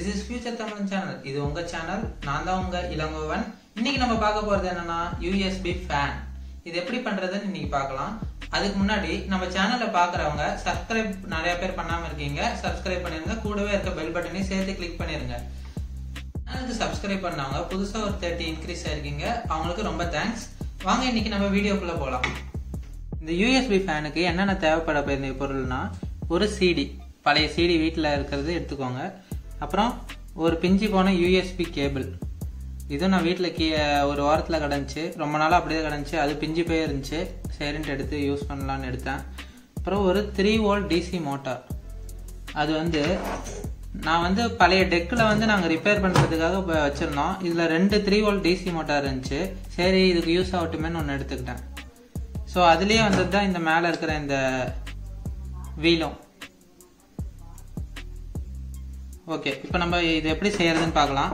this is future Tamil channel இது உங்க channel நான் தான் உங்க இளங்கோவன் இன்னைக்கு நம்ம பார்க்க போறது என்னன்னா யூஎஸ்பி ஃபேன் இது எப்படி பண்றதுன்னு இன்னைக்கு பார்க்கலாம் அதுக்கு முன்னாடி நம்ம சேனலை பார்க்குறவங்க சப்ஸ்கிரைப் நிறைய பேர் பண்ணாம இருக்கீங்க சப்ஸ்கிரைப் பண்ணிருங்க கூடவே இருக்க பெல் பட்டனையும் சேர்த்து கிளிக் பண்ணிருங்க சேனலுக்கு சப்ஸ்கிரைப் பண்ணவங்க புதுசா ஒரு தேர்ட்டி இன்க்ரீஸ் ஆயிருக்கீங்க அவங்களுக்கு ரொம்ப தேங்க்ஸ் வாங்க இன்னைக்கு நம்ம வீடியோக்குள்ள போலாம் இந்த யூஎஸ்பி ஃபேனுக்கு என்னென்ன தேவைப்பட வேண்டிய பொருள்னா ஒரு சிடி பழைய சிடி வீட்டில் இருக்கிறது எடுத்துக்கோங்க அப்புறம் ஒரு பிஞ்சு போன யூஎஸ்பி கேபிள் இதுவும் நான் வீட்டில் கீ ஒரு வாரத்தில் கிடந்துச்சு ரொம்ப நாளாக அப்படியே கிடந்துச்சு அது பிஞ்சு போய் இருந்துச்சு சரின்ட்டு எடுத்து யூஸ் பண்ணலான்னு எடுத்தேன் அப்புறம் ஒரு த்ரீ வோல்ட் டிசி மோட்டார் அது வந்து நான் வந்து பழைய டெக்கில் வந்து நாங்கள் ரிப்பேர் பண்ணுறதுக்காக இப்போ வச்சுருந்தோம் இதில் ரெண்டு த்ரீ வோல்ட் டிசி மோட்டார் இருந்துச்சு சரி இதுக்கு யூஸ் ஆகட்டுமேன்னு ஒன்று எடுத்துக்கிட்டேன் ஸோ அதுலேயே வந்தது தான் இந்த மேலே இருக்கிற இந்த வீலும் ஓகே இப்போ நம்ம இது எப்படி செய்யறதுன்னு பார்க்கலாம்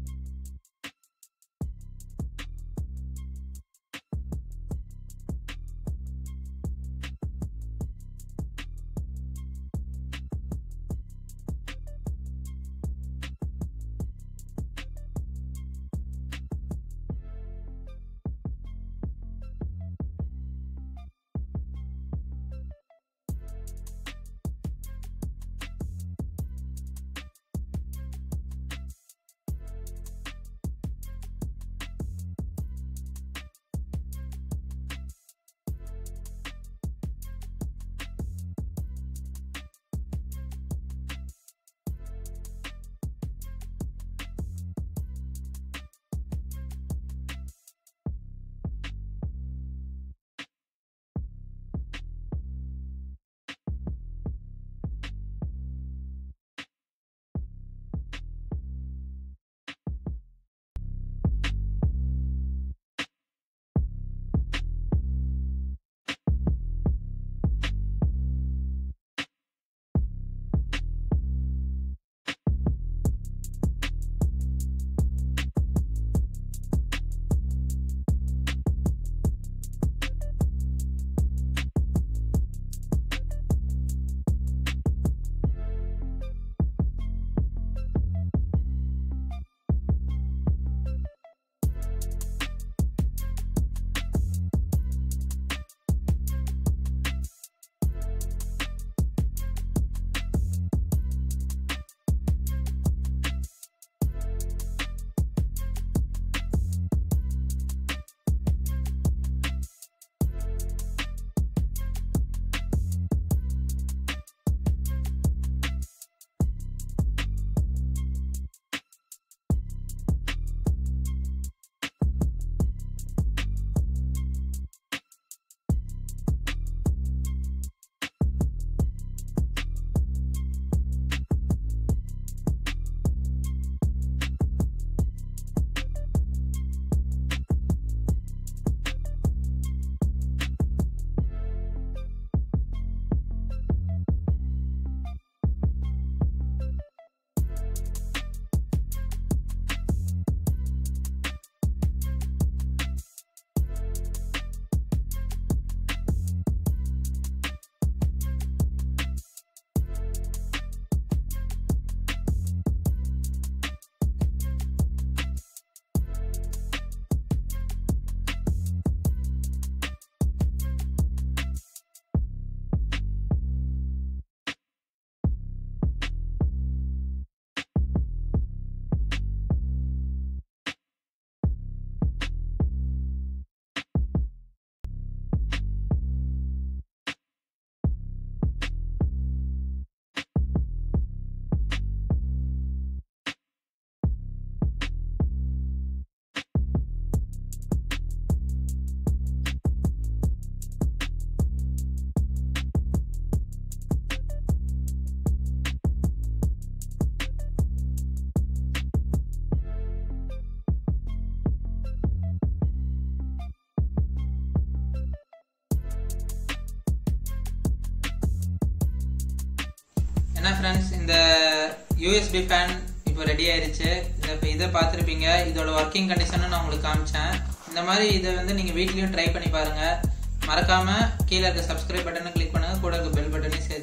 என்ன ஃப்ரெண்ட்ஸ் இந்த யூஎஸ்பி ஃபேன் இப்போ ரெடி ஆயிருச்சு இதை இப்போ இதை பார்த்துருப்பீங்க இதோட ஒர்க்கிங் கண்டிஷனும் நான் உங்களுக்கு காமிச்சேன் இந்த மாதிரி இதை வந்து நீங்கள் வீட்லேயும் ட்ரை பண்ணி பாருங்கள் மறக்காமல் கீழே இருக்க சப்ஸ்கிரைப் பட்டனை கிளிக் பண்ணுங்கள் கூட இருக்க பெல் பட்டனையும் சேர்த்து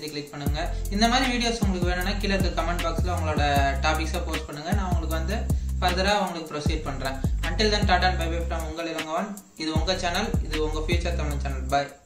எழுதி கிளிக் பண்ணுங்க இந்த மாதிரி வீடியோஸ் உங்களுக்கு வேணும்னா கீழே இருக்க கமெண்ட் பாக்ஸ்ல உங்களோட டாபிக்ஸை போஸ்ட் பண்ணுங்க நான் உங்களுக்கு வந்து ஃபர்தராக உங்களுக்கு ப்ரொசீட் பண்றேன் until then tata bye bye from உங்கள் இளங்கவன் இது உங்க சேனல் இது உங்க ஃபியூச்சர் தமிழ் சேனல் பாய்